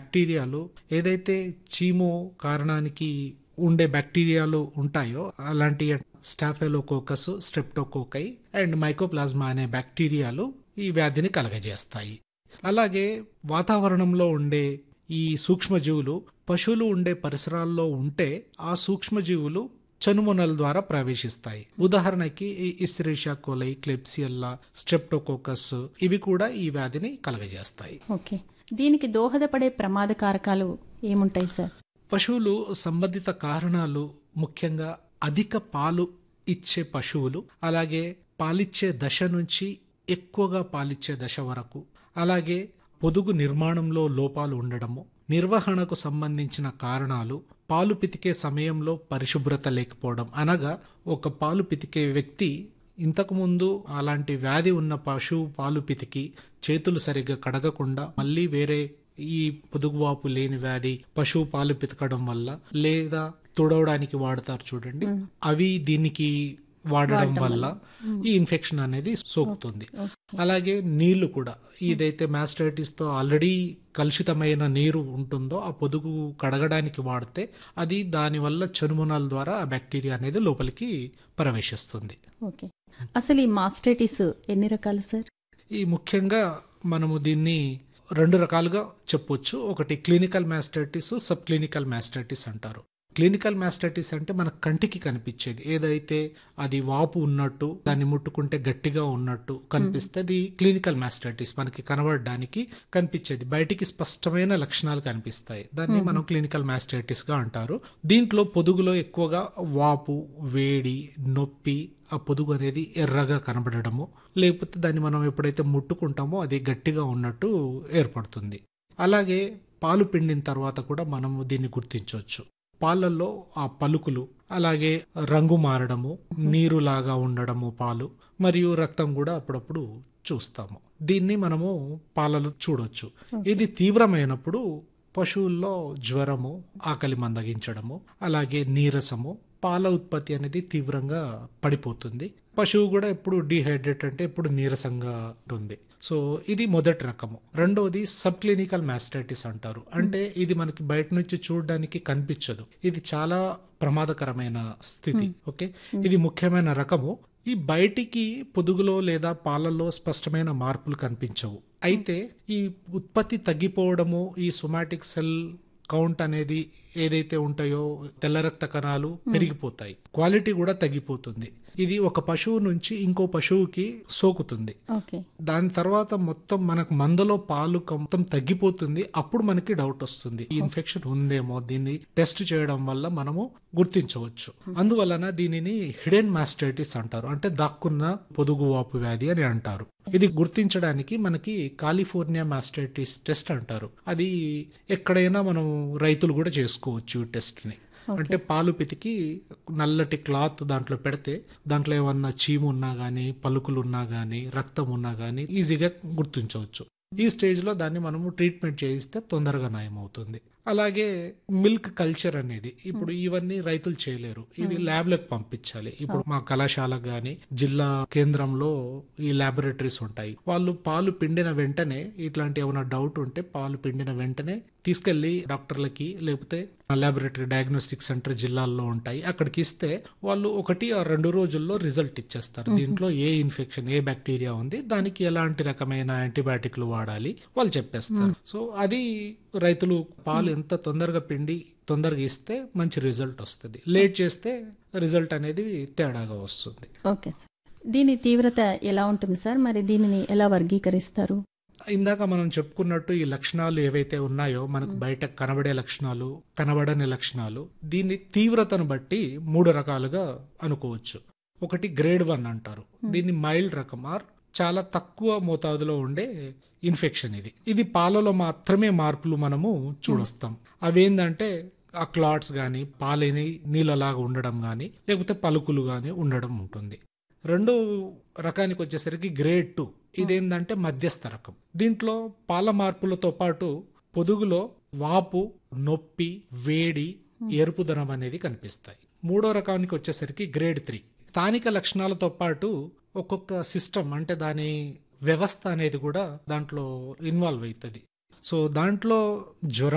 బ్యాక్టీరియాలు ఏదైతే చీము కారణానికి ఉండే బ్యాక్టీరియాలు ఉంటాయో అలాంటి స్టాఫెలోకోకస్ స్ట్రెప్టోకోకై అండ్ మైకోప్లాజ్మా అనే బ్యాక్టీరియాలు ఈ వ్యాధిని కలగజేస్తాయి అలాగే వాతావరణంలో ఉండే ఈ సూక్ష్మజీవులు పశువులు ఉండే పరిసరాల్లో ఉంటే ఆ సూక్ష్మజీవులు చనుమొనల ద్వారా ప్రవేశిస్తాయి ఉదాహరణకి ఈ ఇస్రేషియా కోలై క్లెప్సియల్లా స్ట్రెప్టోకోకస్ ఇవి కూడా ఈ వ్యాధిని కలగజేస్తాయి ఓకే దీనికి దోహదపడే ప్రమాద కారకాలు ఏముంటాయి సార్ పశువులు సంబంధిత కారణాలు ముఖ్యంగా అధిక పాలు ఇచ్చే పశువులు అలాగే పాలిచ్చే దశ నుంచి ఎక్కువగా పాలిచ్చే దశ వరకు అలాగే పొదుగు నిర్మాణంలో లోపాలు ఉండడము నిర్వహణకు సంబంధించిన కారణాలు పాలు పితికే సమయంలో పరిశుభ్రత లేకపోవడం అనగా ఒక పాలు పితికే వ్యక్తి ఇంతకుముందు అలాంటి వ్యాధి ఉన్న పశువు పాలు పితికి చేతులు సరిగ్గా కడగకుండా మళ్ళీ వేరే ఈ పొదుగువాపు లేని వ్యాధి పశువు పాలు పితకడం వల్ల లేదా తుడవడానికి వాడతారు చూడండి అవి దీనికి వాడడం వల్ల ఈ ఇన్ఫెక్షన్ అనేది సోకుతుంది అలాగే నీళ్లు కూడా ఇదైతే మాస్టైటిస్ తో ఆల్రెడీ కలుషితమైన నీరు ఉంటుందో ఆ పొదుగు కడగడానికి వాడితే అది దానివల్ల చనుమొనాల ద్వారా ఆ బ్యాక్టీరియా అనేది లోపలికి ప్రవేశిస్తుంది ఓకే అసలు ఈ మాస్టైటిస్ ఎన్ని రకాలు సార్ ఈ ముఖ్యంగా మనము దీన్ని రెండు రకాలుగా చెప్పొచ్చు ఒకటి clinical mastitis sub clinical mastitis అంటారు క్లినికల్ మాస్టైటిస్ అంటే మన కంటికి కనిపించేది ఏదైతే అది వాపు ఉన్నట్టు దాన్ని ముట్టుకుంటే గట్టిగా ఉన్నట్టు కనిపిస్తే అది క్లినికల్ మాస్టైటిస్ మనకి కనబడడానికి కనిపించేది బయటికి స్పష్టమైన లక్షణాలు కనిపిస్తాయి దాన్ని మనం క్లినికల్ మాస్టైటిస్ గా అంటారు దీంట్లో పొదుగులో ఎక్కువగా వాపు వేడి నొప్పి ఆ పొదుగు అనేది ఎర్రగా కనబడడము లేకపోతే దాన్ని మనం ఎప్పుడైతే ముట్టుకుంటామో అది గట్టిగా ఉన్నట్టు ఏర్పడుతుంది అలాగే పాలు పిండిన తర్వాత కూడా మనం దీన్ని గుర్తించవచ్చు పాలల్లో ఆ పలుకులు అలాగే రంగు మారడము నీరులాగా ఉండడము పాలు మరియు రక్తం కూడా అప్పుడప్పుడు చూస్తాము దీన్ని మనము పాలలో చూడొచ్చు ఇది తీవ్రమైనప్పుడు పశువుల్లో జ్వరము ఆకలి మందగించడము అలాగే నీరసము పాల ఉత్పత్తి అనేది తీవ్రంగా పడిపోతుంది పశువు కూడా ఎప్పుడు డిహైడ్రేట్ అంటే ఎప్పుడు నీరసంగా ఉంటుంది సో ఇది మొదటి రకము రెండవది సబ్ క్లినికల్ మాస్టైటిస్ అంటారు అంటే ఇది మనకి బయట నుంచి చూడడానికి కనిపించదు ఇది చాలా ప్రమాదకరమైన స్థితి ఓకే ఇది ముఖ్యమైన రకము ఈ బయటికి పొదుగులో లేదా పాలల్లో స్పష్టమైన మార్పులు కనిపించవు అయితే ఈ ఉత్పత్తి తగ్గిపోవడము ఈ సొమాటిక్ సెల్ కౌంట్ అనేది ఏదైతే ఉంటాయో తెల్ల రక్త కణాలు పెరిగిపోతాయి క్వాలిటీ కూడా తగ్గిపోతుంది ఇది ఒక పశువు నుంచి ఇంకో పశువుకి సోకుతుంది ఓకే దాని తర్వాత మొత్తం మనకు మందలో పాలు మొత్తం తగ్గిపోతుంది అప్పుడు మనకి డౌట్ వస్తుంది ఈ ఇన్ఫెక్షన్ ఉందేమో దీన్ని టెస్ట్ చేయడం వల్ల మనము గుర్తించవచ్చు అందువలన దీనిని హిడెన్ మాస్టైటిస్ అంటారు అంటే దాక్కున్న పొదుగు వాపు వ్యాధి అని అంటారు ఇది గుర్తించడానికి మనకి కాలిఫోర్నియా మాస్టైటిస్ టెస్ట్ అంటారు అది ఎక్కడైనా మనం రైతులు కూడా చేసుకోవచ్చు ఈ టెస్ట్ ని అంటే పాలు పితికి నల్లటి క్లాత్ దాంట్లో పెడితే దాంట్లో ఏమన్నా చీము ఉన్నా గానీ పలుకులు ఉన్నా గానీ రక్తం ఉన్నా గానీ ఈజీగా గుర్తించవచ్చు ఈ స్టేజ్ లో దాన్ని మనము ట్రీట్మెంట్ చేయిస్తే తొందరగా నయం అవుతుంది అలాగే మిల్క్ కల్చర్ అనేది ఇప్పుడు ఇవన్నీ రైతులు చేయలేరు ఇవి ల్యాబ్లకు పంపించాలి ఇప్పుడు మా కళాశాలకు గాని జిల్లా కేంద్రంలో ఈ ల్యాబొరేటరీస్ ఉంటాయి వాళ్ళు పాలు పిండిన వెంటనే ఇట్లాంటి ఏమైనా డౌట్ ఉంటే పాలు పిండిన వెంటనే తీసుకెళ్లి డాక్టర్లకి లేకపోతే ల్యాబొరేటరీ డయాగ్నోస్టిక్ సెంటర్ జిల్లాల్లో ఉంటాయి అక్కడికి ఇస్తే వాళ్ళు ఒకటి ఆ రెండు రోజుల్లో రిజల్ట్ ఇచ్చేస్తారు దీంట్లో ఏ ఇన్ఫెక్షన్ ఏ బ్యాక్టీరియా ఉంది దానికి ఎలాంటి రకమైన యాంటీబయాటిక్లు వాడాలి వాళ్ళు చెప్పేస్తారు సో అది రైతులు పాలు ఎంత తొందరగా పిండి తొందరగా ఇస్తే మంచి రిజల్ట్ వస్తుంది లేట్ చేస్తే రిజల్ట్ అనేది తేడాగా వస్తుంది ఓకే సార్ దీని తీవ్రత ఎలా ఉంటుంది సార్ మరి దీనిని ఎలా వర్గీకరిస్తారు ఇందాక మనం చెప్పుకున్నట్టు ఈ లక్షణాలు ఏవైతే ఉన్నాయో మనకు బయట కనబడే లక్షణాలు కనబడని లక్షణాలు దీని తీవ్రతను బట్టి మూడు రకాలుగా అనుకోవచ్చు ఒకటి గ్రేడ్ వన్ అంటారు దీన్ని మైల్డ్ రకం ఆర్ చాలా తక్కువ మోతాదులో ఉండే ఇన్ఫెక్షన్ ఇది ఇది పాలలో మాత్రమే మార్పులు మనము చూడొస్తాం అవేంటంటే ఆ క్లాట్స్ కానీ పాలేని నీళ్ళలాగా ఉండడం కానీ లేకపోతే పలుకులు కానీ ఉండడం ఉంటుంది రెండో రకానికి వచ్చేసరికి గ్రేడ్ టూ ఇదేంటంటే మధ్యస్థ రకం దీంట్లో పాల మార్పులతో పాటు పొదుగులో వాపు నొప్పి వేడి ఎరుపుదనం అనేది కనిపిస్తాయి మూడో రకానికి వచ్చేసరికి గ్రేడ్ త్రీ స్థానిక లక్షణాలతో పాటు ఒక్కొక్క సిస్టమ్ అంటే దాని వ్యవస్థ అనేది కూడా దాంట్లో ఇన్వాల్వ్ అవుతుంది సో దాంట్లో జ్వరం